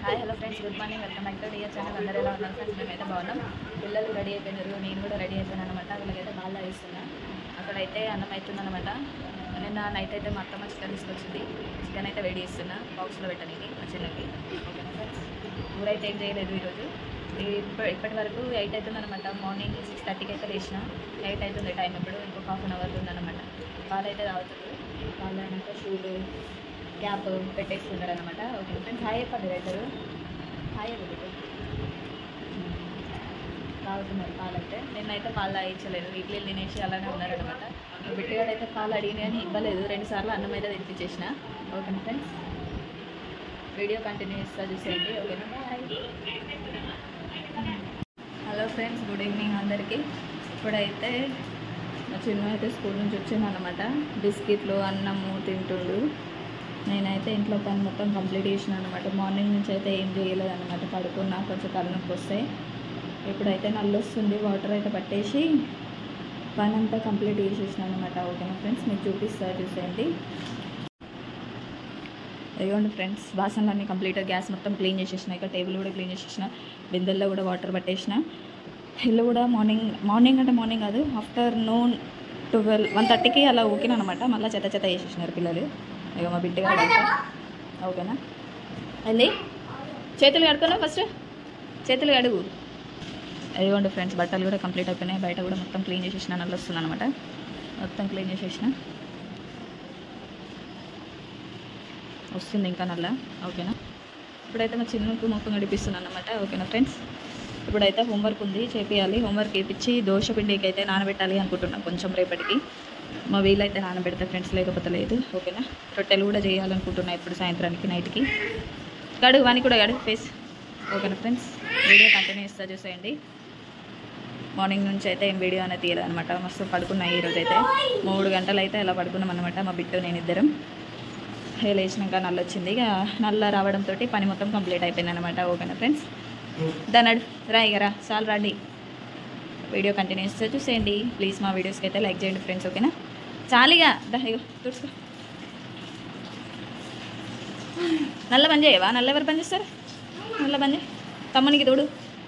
Hi hello friends good morning welcome back to dear channel అందరూ ఎలా ఉన్నారు friends మేమైతే బాగున్నాం పిల్లలు రెడీ అయిపోయినారు నేను కూడా రెడీ అయిపోయాను అనమాట వీళ్ళకైతే బాగా ఇస్తున్నా అక్కడైతే అన్నం అవుతుందన్నమాట నిన్న నైట్ అయితే మా అత్తమ్మ చికెన్ తీసుకొచ్చింది చికెన్ అయితే వేడి చేస్తున్నా బాక్స్లో పెట్టడానికి మా చిన్నకి ఓకేనా ఫ్రెండ్స్ కూర అయితే ఏం చేయలేదు ఈరోజు ఇప్పటి ఇప్పటి వరకు ఎయిట్ అవుతుందన్నమాట మార్నింగ్ సిక్స్ థర్టీకి అయితే లేచిన ఎయిట్ అవుతుంది టైం ఇప్పుడు ఇంకొక హాఫ్ అన్ అవర్ ఉందన్నమాట పాలు అయితే తాగుతుంది పాలు అయినాక షూలు క్యాప్ పెట్టేసుకున్నారు అనమాట ఓకే ఫ్రెండ్స్ హాయ్ చెప్పండి రైతరు హాయ్ చెప్పండి తాగుతున్నారు పాలు అయితే నిన్నైతే పాలు తాగించలేదు ఇడ్లీలు తినేసి అలానే ఉన్నారనమాట బిట్టుగాడు అయితే పాలు అడిగిన కానీ ఇవ్వలేదు రెండు సార్లు అన్నం అయితే తినిపించేసిన ఓకేనా ఫ్రెండ్స్ వీడియో కంటిన్యూ చేస్తా చూసేయండి ఓకేనా bye hello friends good evening అందరికీ ఇప్పుడైతే మా చిన్న అయితే స్కూల్ నుంచి వచ్చింది అనమాట బిస్కెట్లు అన్నము తింటుండు నేనైతే ఇంట్లో పని మొత్తం కంప్లీట్ చేసిన అనమాట మార్నింగ్ నుంచి అయితే ఏం చేయలేదు అనమాట పడుకున్నా కొంచెం తలనొప్పి వస్తాయి ఇప్పుడైతే నల్లు వస్తుంది వాటర్ అయితే పట్టేసి పని అంతా కంప్లీట్ చేసేసిన అనమాట ఓకేనా ఫ్రెండ్స్ మీకు చూపిస్తా చూసేయండి ఇదిగోండి ఫ్రెండ్స్ బాసనలన్నీ కంప్లీట్గా గ్యాస్ మొత్తం క్లీన్ చేసేసిన ఇక టేబుల్ కూడా క్లీన్ చేసేసిన బిందెల్లో కూడా వాటర్ పట్టేసిన ఇల్లు కూడా మార్నింగ్ మార్నింగ్ అంటే మార్నింగ్ కాదు ఆఫ్టర్నూన్ ట్వెల్వ్ వన్ థర్టీకి అలా ఊకినా అనమాట మళ్ళీ చెత్త చెత్త చేసేసినారు పిల్లలు ఇక మా బిడ్డ గారు అంతా. ఓకేనా వెళ్ళి చేతులు కడుకున్నా ఫస్ట్ చేతులు కడుగు ఇదిగోండి ఫ్రెండ్స్ బట్టలు కూడా కంప్లీట్ అయిపోయినాయి బయట కూడా మొత్తం క్లీన్ చేసేసిన నల్ల వస్తుంది అనమాట మొత్తం క్లీన్ చేసేసిన వస్తుంది ఇంకా నల్ల ఓకేనా ఇప్పుడైతే మా చిన్నకు మొత్తం గడిపిస్తున్నాను అనమాట ఓకేనా ఫ్రెండ్స్ ఇప్పుడైతే హోంవర్క్ ఉంది చేపియాలి హోంవర్క్ వేయించి దోశ పిండికి అయితే నానబెట్టాలి అనుకుంటున్నాను కొంచెం రేపటికి మా వీలైతే నానబెడతా ఫ్రెండ్స్ లేకపోతే లేదు ఓకేనా రొట్టెలు కూడా చేయాలనుకుంటున్నా ఇప్పుడు సాయంత్రానికి నైట్కి గడుగు వాని కూడా గడుగు ఫేస్ ఓకేనా ఫ్రెండ్స్ వీడియో కంటిన్యూ ఇస్తా చూసేయండి మార్నింగ్ నుంచి అయితే ఏం వీడియో అనేది తీయలేదు అనమాట మస్తు పడుకున్నాయి ఈరోజు అయితే మూడు గంటలు అయితే ఇలా పడుకున్నాం అనమాట మా బిట్టు నేను ఇద్దరం హే లేచినాక నల్ల వచ్చింది ఇక నల్ల రావడంతో పని మొత్తం కంప్లీట్ అయిపోయింది అనమాట ఓకేనా ఫ్రెండ్స్ దానడు రా ఇక రా చాలు రండి వీడియో కంటిన్యూ చేస్తే చూసేయండి ప్లీజ్ మా వీడియోస్కి అయితే లైక్ చేయండి ఫ్రెండ్స్ ఓకేనా చాలిగా దా ఇగో తుడుచుకో నల్ల పని చేయవా నల్ల ఎవరు పని చేస్తారు నల్ల పని చేయి తమ్మునికి తోడు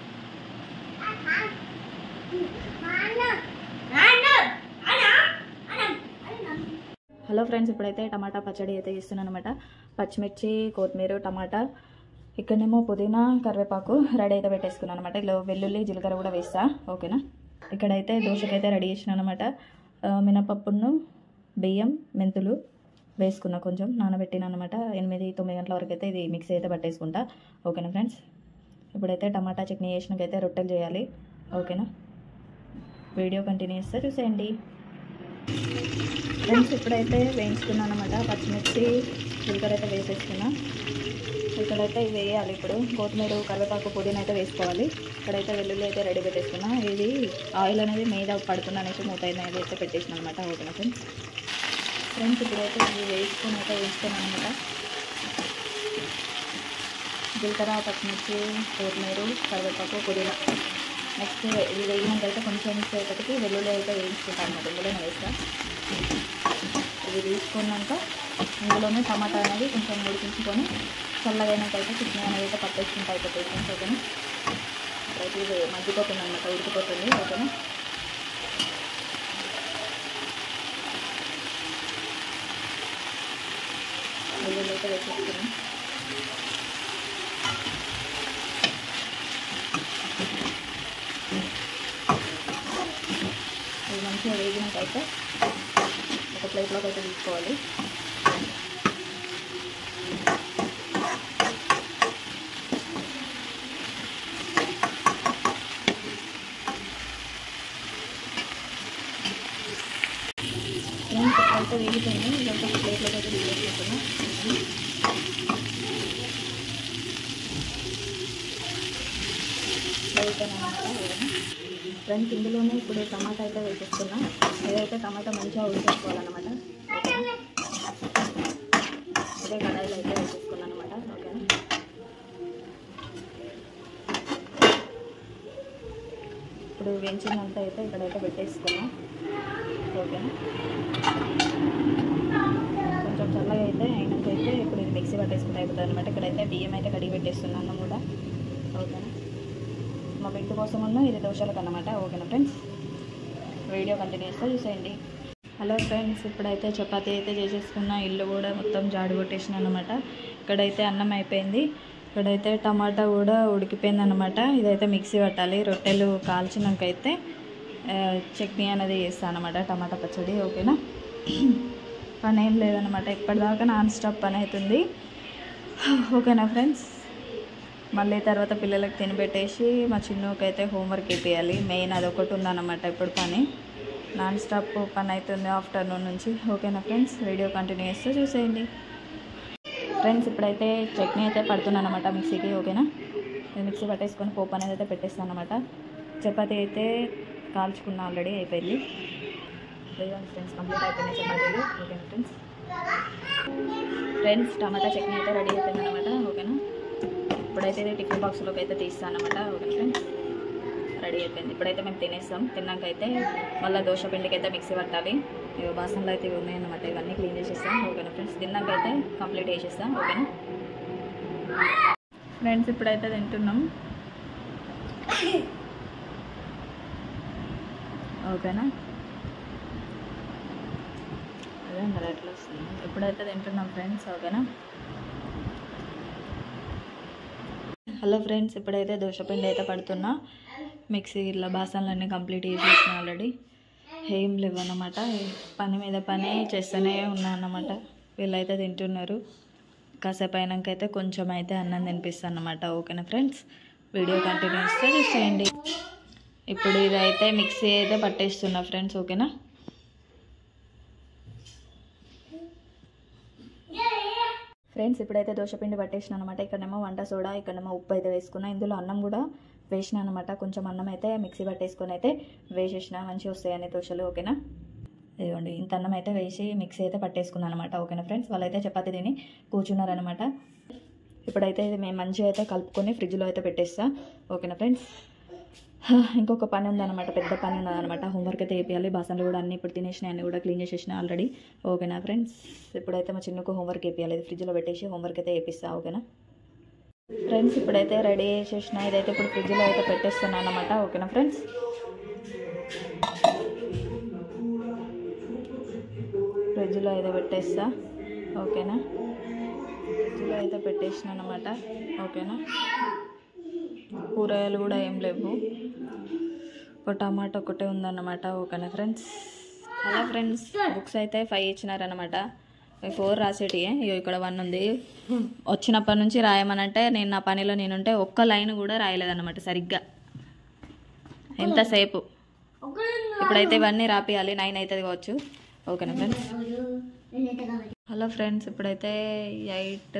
హలో ఫ్రెండ్స్ ఇప్పుడైతే టమాటా పచ్చడి అయితే చేస్తున్నాను అనమాట పచ్చిమిర్చి కొత్తిమీర టమాటా ఇక్కడనేమో పుదీనా కరివేపాకు రెడీ అయితే పెట్టేసుకున్నాను అనమాట ఇలా వెల్లుల్లి జీలకర్ర కూడా వేస్తా ఓకేనా ఇక్కడైతే దోశకైతే రెడీ చేసినాను అనమాట మినపప్పును బియ్యం మెంతులు వేసుకున్నా కొంచెం నానబెట్టిన అనమాట ఎనిమిది తొమ్మిది గంటల వరకు అయితే ఇది మిక్సీ అయితే పట్టేసుకుంటా ఓకేనా ఫ్రెండ్స్ ఇప్పుడైతే టమాటా చట్నీ చేసినాకైతే రొట్టెలు చేయాలి ఓకేనా వీడియో కంటిన్యూ చేస్తే చూసేయండి ఫ్రెండ్స్ ఇప్పుడైతే వేయించుకున్నాను అనమాట పచ్చిమిర్చి జీలకర్ర అయితే వేసేసుకున్నా ఇక్కడైతే ఇవి వేయాలి ఇప్పుడు కొత్తిమీర కరివేపాకు పుదీనా అయితే వేసుకోవాలి ఇక్కడైతే వెల్లుల్లి అయితే రెడీ పెట్టేసుకున్నా ఇది ఆయిల్ అనేది మీద పడుతుంది అనేసి మూత అనేది అయితే పెట్టేసిన అనమాట ఓకేనా ఫ్రెండ్స్ ఫ్రెండ్స్ ఇప్పుడైతే ఇవి వేసుకొని అయితే వేసుకున్నాను అనమాట జీలకర్ర పచ్చిమిర్చి కొత్తిమీర కరివేపాకు పుదీనా నెక్స్ట్ ఇది వేగినాకైతే కొంచెం సేపటికి వెల్లుల్లి అయితే వేయించుకుంటాను అనమాట ఇందులోనే వేస్తా ఇది తీసుకున్నాక ఇందులోనే టమాటా అనేది కొంచెం ఉడికించుకొని చల్లగైనాకైతే చట్నీ అనేది అయితే పట్టేసుకుంటా అయిపోతుంది ఫ్రెండ్స్ ఓకేనా ఇప్పుడైతే ఇది మగ్గిపోతుంది అనమాట ఉడికిపోతుంది ఓకేనా వెల్లుల్లి అయితే వేసేసుకున్నాం ఇది మంచిగా వేగినాకైతే ఒక ప్లేట్లోకి అయితే తీసుకోవాలి ఫ్రెండ్స్ అయితే వేగిపోయింది ఇదంతా ఒక ప్లేట్లోకి అయితే తీసేసుకుంటున్నాం ఫ్రెండ్స్ ఇందులోనే ఇప్పుడు టమాటా అయితే వేసేస్తున్నా ఏదైతే టమాటా మంచిగా ఉడికేసుకోవాలన్నమాట ఓకేనా ఇదే కడాయిలో అయితే వేసేసుకున్నాను అనమాట ఓకేనా ఇప్పుడు వేయించినంత అయితే ఇక్కడైతే పెట్టేసుకున్నాం ఓకేనా కొంచెం కొంచెం చల్లగా అయితే అయినాకైతే ఇప్పుడు ఇది మిక్సీ పట్టేసుకుంటే అయిపోతుంది అనమాట ఇక్కడైతే బియ్యం అయితే కడిగి పెట్టేస్తున్నాను అన్నం కూడా ఓకేనా మా బిడ్డ కోసం ఉన్న ఇది దోశలకు అన్నమాట ఓకేనా ఫ్రెండ్స్ వీడియో కంటిన్యూస్గా చూసేయండి హలో ఫ్రెండ్స్ ఇప్పుడైతే చపాతీ అయితే చేసేసుకున్న ఇల్లు కూడా మొత్తం జాడు కొట్టేసిన అనమాట ఇక్కడైతే అన్నం అయిపోయింది ఇక్కడైతే టమాటా కూడా ఉడికిపోయింది అనమాట ఇదైతే మిక్సీ పట్టాలి రొట్టెలు కాల్చినాకైతే ఆ, చట్నీ అనేది చేస్తాను అనమాట టమాటా పచ్చడి ఓకేనా పని ఏం లేదనమాట ఇప్పటిదాకా నాన్ స్టాప్ పని అవుతుంది ఓకేనా ఫ్రెండ్స్ మళ్ళీ తర్వాత పిల్లలకు తినిపెట్టేసి మా చిన్నకి అయితే హోంవర్క్ ఇప్పించాలి మెయిన్ అదొకటి ఉందన్నమాట ఇప్పుడు పని నాన్ స్టాప్ పని అవుతుంది ఆఫ్టర్నూన్ నుంచి ఓకేనా ఫ్రెండ్స్ వీడియో కంటిన్యూ చేస్తూ చూసేయండి ఫ్రెండ్స్ ఇప్పుడైతే చట్నీ అయితే పడుతున్నాను అనమాట మిక్సీకి ఓకేనా ఇది మిక్సీ పట్టేసుకొని పోపు అనేది అయితే పెట్టేస్తాను అనమాట చపాతీ అయితే కాల్చుకున్న ఆల్రెడీ అయిపోయింది లేదండి ఫ్రెండ్స్ కంప్లీట్ అయిపోయినాయి చపాతీలు ఓకేనా ఫ్రెండ్స్ ఫ్రెండ్స్ టమాటా చట్నీ అయితే రెడీ అయిపోయింది అనమాట ఓకేనా ఇప్పుడైతే ఇది టిఫిన్ బాక్స్లోకి అయితే తీస్తాను అనమాట ఓకే ఫ్రెండ్స్ రెడీ అయిపోయింది ఇప్పుడైతే మేము తినేస్తాం తిన్నాక అయితే మళ్ళీ దోశ పిండికి అయితే మిక్సీ పట్టాలి ఇవి బాసనలు అయితే ఇవి ఉన్నాయన్నమాట ఇవన్నీ క్లీన్ చేసేస్తాం ఓకేనా ఫ్రెండ్స్ తిన్నాక అయితే కంప్లీట్ చేసేస్తాం ఓకేనా ఫ్రెండ్స్ ఇప్పుడైతే తింటున్నాం ఓకేనా అదే మరి ఎట్లా వస్తుంది ఇప్పుడైతే తింటున్నాం ఫ్రెండ్స్ ఓకేనా హలో ఫ్రెండ్స్ ఇప్పుడైతే దోశపిండి అయితే పడుతున్నా మిక్సీ ఇట్లా బాసనలన్నీ కంప్లీట్ చేసేసిన ఆల్రెడీ ఏం లేవు అన్నమాట పని మీద పని చేస్తూనే ఉన్నా అన్నమాట వీళ్ళైతే తింటున్నారు కాసేపు అయినాకైతే కొంచెం అయితే అన్నం తినిపిస్తాను అన్నమాట ఓకేనా ఫ్రెండ్స్ వీడియో కంటిన్యూ చేస్తే చూసేయండి ఇప్పుడు ఇదైతే మిక్సీ అయితే పట్టేస్తున్నా ఫ్రెండ్స్ ఓకేనా ఫ్రెండ్స్ ఇప్పుడైతే దోశపిండి పట్టేసిన అనమాట ఇక్కడేమో వంట సోడా ఇక్కడేమో ఉప్పు అయితే వేసుకున్నా ఇందులో అన్నం కూడా వేసిన అనమాట కొంచెం అన్నం అయితే మిక్సీ పట్టేసుకొని అయితే వేసేసిన మంచిగా వస్తాయని దోశలు ఓకేనా ఇదిగోండి ఇంత అన్నం అయితే వేసి మిక్సీ అయితే పట్టేసుకున్నాను అనమాట ఓకేనా ఫ్రెండ్స్ వాళ్ళైతే చపాతీ తిని కూర్చున్నారనమాట ఇప్పుడైతే ఇది మేము మంచిగా అయితే కలుపుకొని ఫ్రిడ్జ్లో అయితే పెట్టేస్తా ఓకేనా ఫ్రెండ్స్ ఇంకొక పని ఉందన్నమాట పెద్ద పని ఉన్నదన్నమాట హోంవర్క్ అయితే వేయాలి బాసనలు కూడా అన్ని ఇప్పుడు తినేసిన అన్ని కూడా క్లీన్ చేసేసిన ఆల్రెడీ ఓకేనా ఫ్రెండ్స్ ఇప్పుడైతే మా చిన్నకు హోంవర్క్ వేయాలి ఫ్రిడ్జ్లో పెట్టేసి హోంవర్క్ అయితే వేపిస్తా ఓకేనా ఫ్రెండ్స్ ఇప్పుడైతే రెడీ చేసేసిన ఇదైతే ఇప్పుడు ఫ్రిడ్జ్లో అయితే పెట్టేస్తున్నాను అనమాట ఓకేనా ఫ్రెండ్స్ ఫ్రిడ్జ్లో అయితే పెట్టేస్తా ఓకేనా ఫ్రిడ్జ్లో అయితే పెట్టేసిన అనమాట ఓకేనా కూరగాయలు కూడా ఏం లేవు ఒక టమాటా ఒకటే ఉందన్నమాట ఓకేనా ఫ్రెండ్స్ అలా ఫ్రెండ్స్ బుక్స్ అయితే ఫైవ్ ఇచ్చినారనమాట ఫోర్ రాసేటి ఇగో ఇక్కడ వన్ ఉంది వచ్చినప్పటి నుంచి రాయమనంటే నేను నా పనిలో నేనుంటే ఒక్క లైన్ కూడా రాయలేదన్నమాట సరిగ్గా ఎంతసేపు ఇప్పుడైతే ఇవన్నీ రాపియాలి నైన్ అవుతుంది కావచ్చు ఓకేనా ఫ్రెండ్స్ హలో ఫ్రెండ్స్ ఇప్పుడైతే ఎయిట్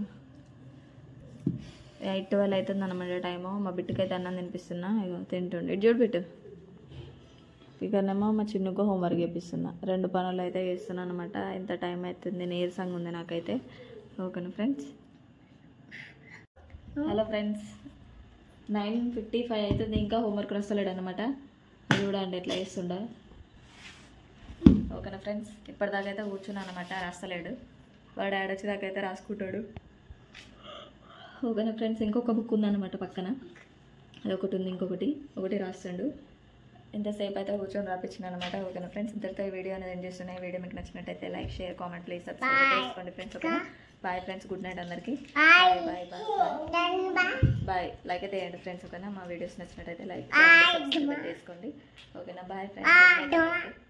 ఎయిట్ ట్వెల్వ్ అవుతుంది అనమాట టైము మా బిడ్డకి అయితే అన్నం తినిపిస్తున్నా ఇగో తింటుండే ఇటు చూడు బిట్టు ఇక్కడనేమో మా చిన్నకు హోంవర్క్ చేపిస్తున్నా రెండు పనులు అయితే చేస్తున్నాను అనమాట ఎంత టైం అవుతుంది నీరసంగా ఉంది నాకైతే ఓకేనా friends hello friends nine fifty five అవుతుంది ఇంకా హోంవర్క్ రాస్తలేడు అనమాట చూడండి ఎట్లా చేస్తుండ ఓకేనా ఫ్రెండ్స్ ఇప్పటిదాకా అయితే కూర్చున్నాను అనమాట రాస్తలేడు వాడు ఆడొచ్చేదాకా అయితే రాసుకుంటాడు ఓకేనా ఫ్రెండ్స్ ఇంకొక బుక్ ఉందన్నమాట పక్కన అదొకటి ఉంది ఇంకొకటి ఒకటి రాస్తుండు ఇంతసేపు అయితే కూర్చొని రాపించిన అనమాట ఓకేనా ఫ్రెండ్స్ ఇంతటితో ఈ వీడియో అనేది ఏం చేస్తున్నాయి వీడియో మీకు నచ్చినట్టయితే like share comment please subscribe చేసుకోండి ఫ్రెండ్స్ ఓకేనా బాయ్ ఫ్రెండ్స్ గుడ్ నైట్ అందరికీ bye bye bye bye like అయితే చేయండి ఫ్రెండ్స్ ఓకేనా మా వీడియోస్ నచ్చినట్టయితే లైక్ సబ్స్క్రైబ్ చేసుకోండి ఓకేనా బాయ్ ఫ్రెండ్స్